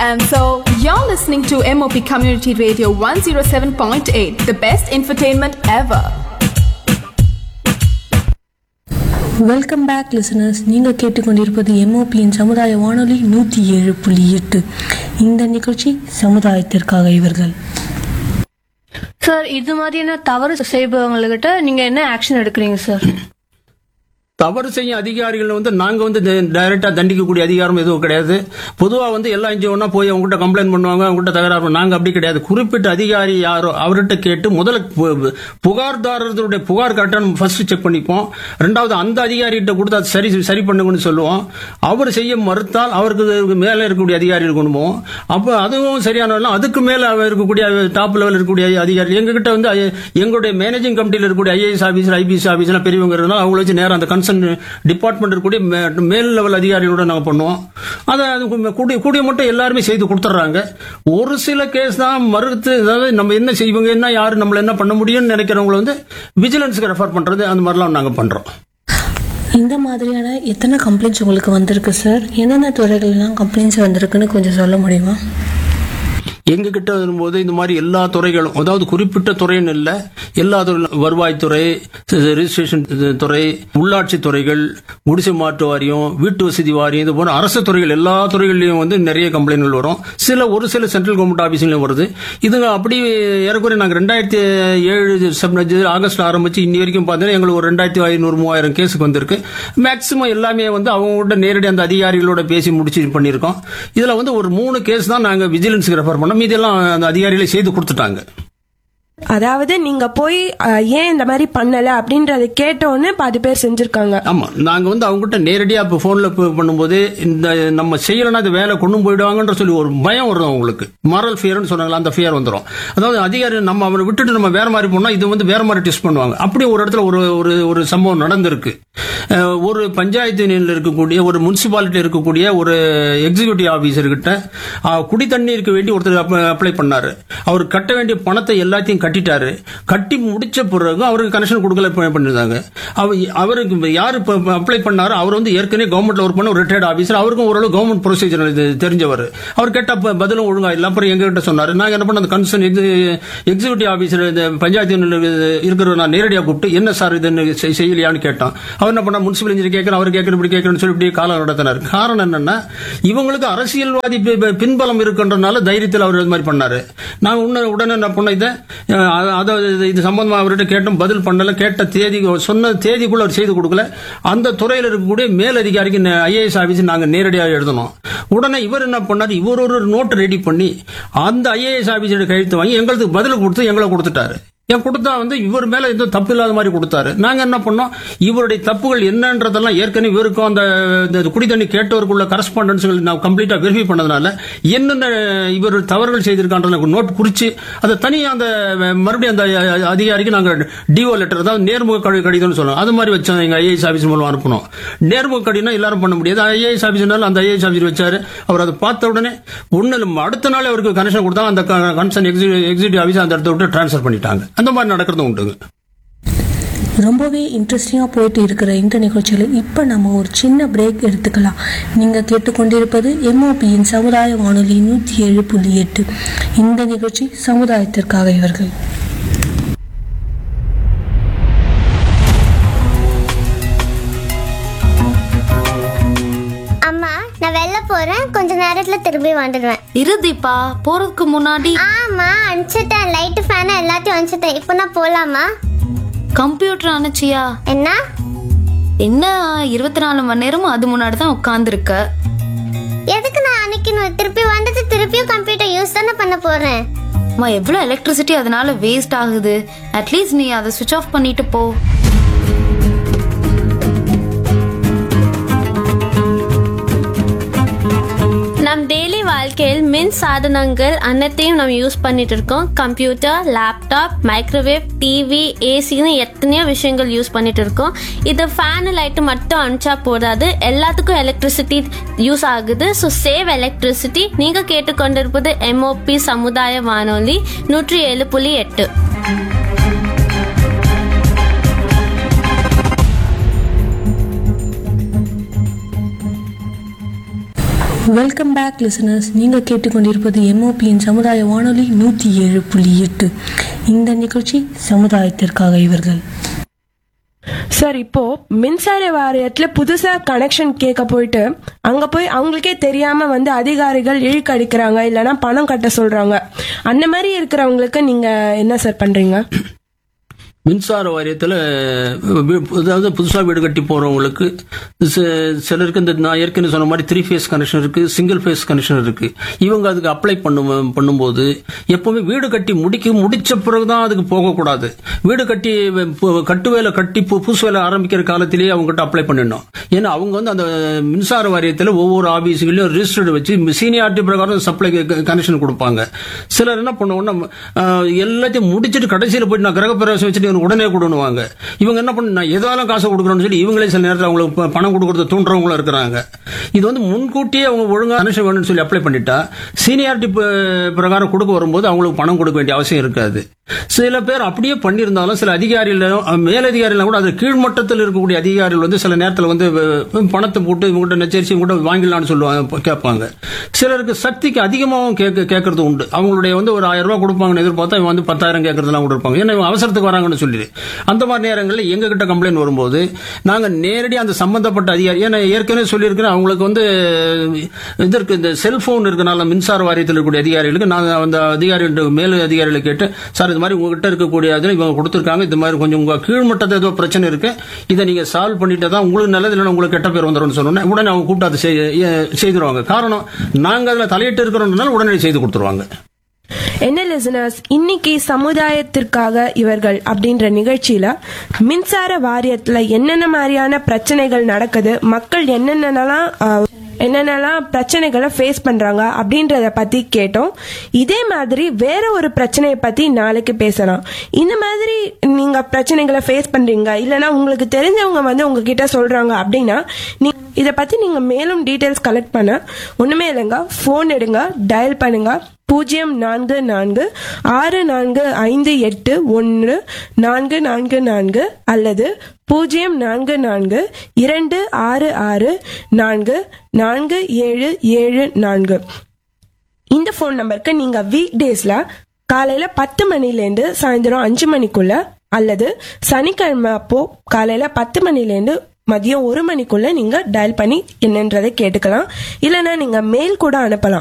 And so you're listening to MOP Community Radio 107.8, the best infotainment ever. Welcome back listeners நீங்கள் கேட்டுக்கொண்டிருப்பது எம்ஓபியின் சமுதாய வானொலி நூற்றி ஏழு புள்ளி எட்டு இந்த நிகழ்ச்சி சமுதாயத்திற்காக இவர்கள் சார் இது மாதிரியான தவறு செய்பவங்ககிட்ட நீங்க என்ன ஆக்ஷன் எடுக்கிறீங்க சார் தவறு செய்யும் அதிகாரிகள் வந்து நாங்க வந்து டைரக்டா தண்டிக்கக்கூடிய அதிகாரம் எதுவும் கிடையாது பொதுவா வந்து எல்லா என்ஜிஓனா போய் அவங்ககிட்ட கம்ப்ளைண்ட் பண்ணுவாங்க அவங்ககிட்ட தகராறு பண்ணுவாங்க. நாங்க அப்படி கிடையாது குறிப்பிட்ட அதிகாரி யாரோ அவர்கிட்ட கேட்டு முதல்ல பு- புகார்தாரர்களுடைய புகார் கரெக்டாக ஃபர்ஸ்ட் செக் பண்ணிப்போம் ரெண்டாவது அந்த அதிகாரிகிட்ட கொடுத்து அது சரி சரி பண்ணுங்கன்னு சொல்லுவோம் அவர் செய்ய மறுத்தால் அவருக்கு மேலே இருக்கக்கூடிய அதிகாரிகள் கொண்டு போவோம் அப்போ அதுவும் சரியான அதுக்கு மேலே இருக்கக்கூடிய டாப் லெவல் இருக்கக்கூடிய அதிகாரி எங்ககிட்ட வந்து ஐ- எங்களுடைய மேனேஜிங் கமிட்டியில் இருக்கக்கூடிய ஐஏஎஸ் ஆஃபீஸர் ஐபிஎஸ் ஆஃபீஸ்லாம் பெரியவங்க இருந்தால் அவங்கள வச்சு நேரம் அந்த கன்சர்ன் டிபார்ட்மெண்ட் இருக்கக்கூடிய மே- மேல் லெவல் அதிகாரிகளோட நாங்கள் பண்ணுவோம் அதை அது கூடிய கூடிய மட்டும் எல்லாருமே செய்து கொடுத்துட்றாங்க ஒரு சில கேஸ் தான் மறுத்து அதாவது நம்ம என்ன செய்வோங்க என்ன யார் நம்மள என்ன பண்ண முடியும்னு நினைக்கிறவங்கள வந்து விஜிலன்ஸுக்கு ரெஃபர் பண்றது அந்த மாதிரிலாம் நாங்கள் பண்றோம் இந்த மாதிரியான எத்தனை கம்ப்ளைண்ட்ஸ் உங்களுக்கு வந்திருக்கு சார் எந்தெந்த துறைகள்லாம் கம்ப்ளைண்ட்ஸ் வந்திருக்குன்னு கொஞ்சம் சொல்ல முடியுமா எங்க கிட்ட வரும்போது இந்த மாதிரி எல்லா துறைகளும் அதாவது குறிப்பிட்ட துறைன்னு இல்ல எல்லா துறை வருவாய்த்துறை ரெஜிஸ்ட்ரேஷன் துறை உள்ளாட்சி துறைகள் குடிசை மாற்று வாரியம் வீட்டு வசதி வாரியம் இது போன்ற அரசு துறைகள் எல்லா துறைகள்லயும் வந்து நிறைய கம்ப்ளைண்ட்கள் வரும் சில ஒரு சில சென்ட்ரல் கவர்மெண்ட் ஆபீஸ்லயும் வருது இதுங்க அப்படி ஏறக்குறைய நாங்க ரெண்டாயிரத்தி ஏழு செப்டம்பர் ஆகஸ்ட் ஆரம்பிச்சு இன்னி வரைக்கும் பார்த்தீங்கன்னா எங்களுக்கு ஒரு ரெண்டாயிரத்தி ஐநூறு மூவாயிரம் கேஸுக்கு வந்திருக்கு மேக்சிமம் எல்லாமே வந்து அவங்க நேரடி அந்த அதிகாரிகளோட பேசி முடிச்சு பண்ணியிருக்கோம் இதுல வந்து ஒரு மூணு கேஸ் தான் நாங்க விஜிலன்ஸுக்கு ரெஃபர் பண்ணோம் மீதெல்லாம் அந்த அதிகாரிகளே செய்து கொடுத்துட்டாங்க அதாவது நீங்க போய் அஹ், ஏன் இந்த மாதிரி பண்ணல அப்படின்றத கேட்டோன்னு பாதி பேர் செஞ்சிருக்காங்க ஆமா நாங்க வந்து அவங்ககிட்ட நேரடியா இப்ப போன்ல பண்ணும்போது இந்த நம்ம செய்யலன்னா அது வேலை கொண்டு போயிடுவாங்கன்ற சொல்லி ஒரு பயம் வரும் அவங்களுக்கு மாரல் ஃபியர்னு சொன்னாங்களா அந்த ஃபியர் வந்துடும் அதாவது அதிகாரி நம்ம அவரை விட்டுட்டு நம்ம வேற மாதிரி போனா இது வந்து வேற மாதிரி டெஸ்ட் பண்ணுவாங்க அப்படி ஒரு இடத்துல ஒரு ஒரு ஒரு சம்பவம் நடந்திருக்கு அஹ், ஒரு பஞ்சாயத்து யூனியன்ல இருக்கக்கூடிய ஒரு முனிசிபாலிட்டி இருக்கக்கூடிய ஒரு எக்ஸிகியூட்டிவ் ஆபீசர் கிட்ட அஹ், குடி தண்ணீருக்கு வேண்டி ஒருத்தர் அப்ளை பண்ணாரு அவர் கட்ட வேண்டிய பணத்தை எல்லாத்தையும் கட்டிட்டாரு கட்டி முடிச்ச பிறகு அவருக்கு கனெக்ஷன் கொடுக்கல ப- பண்ணிருந்தாங்க அவ- அவருக்கு யாரு அப்ளை பண்ணாரோ அவர் வந்து ஏற்கனவே கவர்மெண்ட்ல ஒர்க் பண்ண ஒரு ரிட்டையர்ட் ஆபீசர் அவருக்கும் ஓரளவு கவர்மெண்ட் ப்ரொசீஜர் இது தெரிஞ்சவர் அவர் கேட்ட ப- பதிலும் ஒழுங்கா இல்ல அப்புறம் எங்க கிட்ட சொன்னாரு நாங்க என்ன பண்ண அந்த கன்சர்ன் எக்ஸிகூட்டிவ் ஆபீசர் இந்த பஞ்சாயத்து யூனியன்ல இருக்கிற நான் நேரடியா கூப்பிட்டு என்ன சார் இது செய்- செய்யலையான்னு கேட்டோம் அவர் என்ன பண்ணா முனிசிபல் இன்ஜினியர் கேட்கணும் அவர் கேட்கணும் இப்படி கேட்கணும்னு சொல்லி இப்படி காலம் நடத்தினார் காரணம் என்னன்னா இவங்களுக்கு அரசியல்வாதி பி- பி- பின்பலம் இருக்குன்றனால தைரியத்தில் அவர் இது மாதிரி பண்ணாரு நான் உடனே உடனே என்ன பண்ண இதை அஹ், அத- அத- இது- இது சம்பந்தமா அவர்கிட்ட கேட்டோம் பதில் பண்ணல கேட்ட தேதி சொன்ன தேதிக்குள்ள அவர் செய்து கொடுக்கல அந்த துறையில் இருக்கக்கூடிய மேலதிகாரிக்கு ஐஏஎஸ் ஆபீஸ் நாங்க நேரடியாக எழுதணும் உடனே இவர் என்ன பண்ணாரு இவர் ஒரு நோட் ரெடி பண்ணி அந்த ஐஏஎஸ் ஆபீஸோட கையெழுத்து வாங்கி எங்களுக்கு பதில் கொடுத்து எங்களை கொடுத்துட்டாரு ஏன் கொடுத்தா வந்து இவர் மேல எதுவும் தப்பு இல்லாத மாதிரி கொடுத்தாரு நாங்க என்ன பண்ணோம் இவருடைய தப்புகள் என்னன்றதெல்லாம் ஏற்கனவே இவருக்கும் அந்த இந்த குடி தண்ணி கேட்டவருக்குள்ள கரஸ்பாண்டன்ஸ்கள் நான் கம்ப்ளீட்டா வெரிஃபை பண்ணதுனால என்னென்ன இவர் தவறுகள் செய்திருக்கான்ற நோட் குறிச்சு அதை தனியா அந்த மறுபடியும் அந்த அதிகாரிக்கு நாங்க டிஓ லெட்டர் அதாவது நேர்முக கடி- கடிதம்னு சொல்லணும் அது மாதிரி வச்சோம் எங்க ஐஏஎஸ் ஆபீஸ் மூலம் அனுப்பணும் நேர்முக கடிதம் எல்லாரும் பண்ண முடியாது ஐஏஎஸ் ஆபீஸ்னால அந்த ஐஏஎஸ் ஆபீஸ் வச்சாரு அவர் அதை பார்த்த உடனே ஒண்ணு அடுத்த நாள் அவருக்கு கனெக்ஷன் கொடுத்தா அந்த கன்சர்ன் எக்ஸிக்யூட்டிவ் ஆபீஸ் அந்த இடத்த விட்டு டிரான்ஸ்ஃபர் பண்ணிட்டாங்க அந்த மாதிரி நடக்கிறதும் உண்டுங்க ரொம்பவே இன்ட்ரெஸ்டிங்காக போயிட்டு இருக்கிற இந்த நிகழ்ச்சியில் இப்போ நம்ம ஒரு சின்ன பிரேக் எடுத்துக்கலாம் நீங்கள் கேட்டுக்கொண்டிருப்பது எம்ஓபியின் சமுதாய வானொலி நூற்றி ஏழு புள்ளி எட்டு இந்த நிகழ்ச்சி சமுதாயத்திற்காக இவர்கள் அம்மா நான் வெளில போறேன் கொஞ்ச நேரத்துல திரும்பி வந்துடுவேன் இரு தீபா போறதுக்கு முன்னாடி ஆமா அனுப்பிச்சிட்டேன் லைட்டு ஃபேன் எல்லாத்தையும் அனுப்பிச்சிட்டேன் இப்போ நான் போலாமா கம்ப்யூட்டர் அனுச்சியா என்ன என்ன இருபத்தி நாலு மணி நேரமும் அது முன்னாடி தான் உட்காந்துருக்க எதுக்கு நான் அனுக்கணும் திருப்பி வந்துட்டு திருப்பியும் கம்ப்யூட்டர் யூஸ் தானே பண்ண போறேன் அம்மா எவ்வளவு எலக்ட்ரிசிட்டி அதனால வேஸ்ட் ஆகுது அட்லீஸ்ட் நீ அதை சுவிச் ஆஃப் பண்ணிட்டு போ நம் டெய்லி வாழ்க்கையில் மின் சாதனங்கள் அனைத்தையும் நம்ம யூஸ் பண்ணிட்டு இருக்கோம் கம்ப்யூட்டர் லேப்டாப் மைக்ரோவேவ் டிவி ஏசின்னு எத்தனையோ விஷயங்கள் யூஸ் பண்ணிட்டு இருக்கோம் இது ஃபேனு லைட்டு மட்டும் அனுப்பிச்சா போதாது எல்லாத்துக்கும் எலக்ட்ரிசிட்டி யூஸ் ஆகுது ஸோ சேவ் எலக்ட்ரிசிட்டி நீங்க கேட்டுக்கொண்டிருப்பது எம்ஓபி சமுதாய வானொலி நூற்றி ஏழு புள்ளி எட்டு வெல்கம் பேக் லிசனர்ஸ் நீங்கள் கேட்டுக்கொண்டிருப்பது எம்ஓபியின் சமுதாய வானொலி நூற்றி ஏழு புள்ளி எட்டு இந்த நிகழ்ச்சி சமுதாயத்திற்காக இவர்கள் சார் இப்போ மின்சார வாரியத்துல புதுசா கனெக்ஷன் கேட்க போயிட்டு அங்க போய் அவங்களுக்கே தெரியாம வந்து அதிகாரிகள் இழுக்கடிக்கிறாங்க இல்லைன்னா பணம் கட்ட சொல்றாங்க அந்த மாதிரி இருக்கிறவங்களுக்கு நீங்க என்ன சார் பண்றீங்க மின்சார வாரியத்தில் அதாவது புதுசாக வீடு கட்டி போகிறவங்களுக்கு சிலருக்கு இந்த நான் ஏற்கனவே சொன்ன மாதிரி த்ரீ ஃபேஸ் கனெக்ஷன் இருக்கு சிங்கிள் ஃபேஸ் கனெக்ஷன் இருக்கு இவங்க அதுக்கு அப்ளை பண்ணும் பண்ணும்போது எப்பவுமே வீடு கட்டி முடிக்க முடிச்ச பிறகு தான் அதுக்கு போகக்கூடாது வீடு கட்டி பு- கட்டு வேலை கட்டி பு- புதுசு வேலை ஆரம்பிக்கிற காலத்திலேயே அவங்ககிட்ட அப்ளை பண்ணிடணும் ஏன்னா அவங்க வந்து அந்த மின்சார வாரியத்தில் ஒவ்வொரு ஆபீஸ்களையும் ரிஜிஸ்டர்டு வச்சு சீனியாரிட்டி பிரகாரம் சப்ளை கனெக்ஷன் கொடுப்பாங்க சிலர் என்ன பண்ணுவோம்னா அஹ், எல்லாத்தையும் முடிச்சிட்டு கடைசியில் போயிட்டு நான் கிரகப்பிரவேசம் வச்சுட்டு எனக்கு உடனே கொடுணுவாங்க இவங்க என்ன பண்ண நான் எதாலும் காசு கொடுக்குறோம்னு சொல்லி இவங்களே சில நேரத்தில் அவங்களுக்கு ப- பணம் கொடுக்கறது தூண்டுறவங்களும் இருக்கிறாங்க இது வந்து முன்கூட்டியே அவங்க ஒழுங்கா கனெக்ஷன் வேணும்னு சொல்லி அப்ளை பண்ணிட்டா சீனியாரிட்டி பிரகாரம் கொடுக்க வரும்போது அவங்களுக்கு பணம் கொடுக்க வேண்டிய அவசியம் இருக்காது சில பேர் அப்படியே பண்ணியிருந்தாலும் சில அதிகாரிகள் அஹ், மேலதிகாரிகள் கூட அது கீழ்மட்டத்தில் இருக்கக்கூடிய அதிகாரிகள் வந்து சில நேரத்தில் வந்து அஹ், பணத்தை போட்டு இவங்ககிட்ட நெச்சரிச்சு இவங்ககிட்ட வாங்கிடலாம்னு சொல்லுவாங்க கேட்பாங்க சிலருக்கு சக்திக்கு அதிகமாகவும் கேட்க கேட்கறது உண்டு அவங்களுடைய வந்து ஒரு ஆயிரம் ரூபாய் கொடுப்பாங்கன்னு எதிர்பார்த்தா இவன் வந்து பத்தாயிரம் கேட்கறதுலாம் கூட இருப்பாங்க ஏன்னா இவங்க அவசரத்துக்கு வராங்கன்னு சொல்லி அந்த மாதிரி நேரங்களில் எங்க கிட்ட கம்ப்ளைண்ட் வரும்போது நாங்க நேரடியாக அந்த சம்பந்தப்பட்ட அதிகாரி ஏன்னா ஏற்கனவே சொல்லியிருக்கிறேன் அவங்களுக்கு வந்து இதற்கு இந்த செல்போன் இருக்கனால மின்சார வாரியத்தில் இருக்கக்கூடிய அதிகாரிகளுக்கு நான் அந்த அதிகாரிகள் மேல் அதிகாரிகளை கேட்டு சார் இது மாதிரி உங்ககிட்ட இருக்கக்கூடிய அதில் இவங்க கொடுத்துருக்காங்க இது மாதிரி கொஞ்சம் உங்க கீழ்மட்டத்தில் ஏதோ பிரச்சனை இருக்கு இதை நீங்க சால்வ் பண்ணிட்டு தான் உங்களுக்கு நல்லது இல்லைன்னா உங்களுக்கு கெட்ட பேர் வந்துடும் சொன்னோன்னே உடனே அவங்க கூப்பிட்டு அதை செய்- எ- செய்திருவாங்க காரணம் நாங்க அதில் தலையிட்டு இருக்கிறோம்னால உடனே செய்து கொடுத்துருவாங்க என்ன லிசனர்ஸ் இன்னைக்கு சமுதாயத்திற்காக இவர்கள் அப்படின்ற நிகழ்ச்சியில மின்சார வாரியத்துல என்னென்ன மாதிரியான பிரச்சனைகள் நடக்குது மக்கள் என்னென்னலாம் ஆஹ், என்னென்னலாம் பிரச்சனைகளை ஃபேஸ் பண்றாங்க அப்படின்றத பத்தி கேட்டோம் இதே மாதிரி வேற ஒரு பிரச்சனையை பத்தி நாளைக்கு பேசலாம் இந்த மாதிரி நீங்க பிரச்சனைகளை ஃபேஸ் பண்றீங்க இல்லனா உங்களுக்கு தெரிஞ்சவங்க வந்து உங்ககிட்ட சொல்றாங்க அப்படின்னா நீ இதை பத்தி நீங்க மேலும் டீடைல்ஸ் கலெக்ட் பண்ண ஒண்ணுமே இல்லைங்க ஃபோன் எடுங்க டயல் பண்ணுங்க பூஜ்ஜியம் நான்கு நான்கு ஆறு நான்கு ஐந்து எட்டு ஒன்று நான்கு நான்கு நான்கு அல்லது பூஜ்ஜியம் நான்கு நான்கு இரண்டு ஆறு ஆறு நான்கு நான்கு ஏழு ஏழு நான்கு இந்த ஃபோன் நம்பருக்கு நீங்க வீக் டேஸ்ல காலையில பத்து மணிலேருந்து சாயந்தரம் அஞ்சு மணிக்குள்ள அல்லது சனிக்கிழமை அப்போ காலையில பத்து மணிலேருந்து மதியம் ஒரு மணிக்குள்ள நீங்க டயல் பண்ணி என்னன்றதை கேட்டுக்கலாம் இல்லைன்னா நீங்க மெயில் கூட அனுப்பலாம்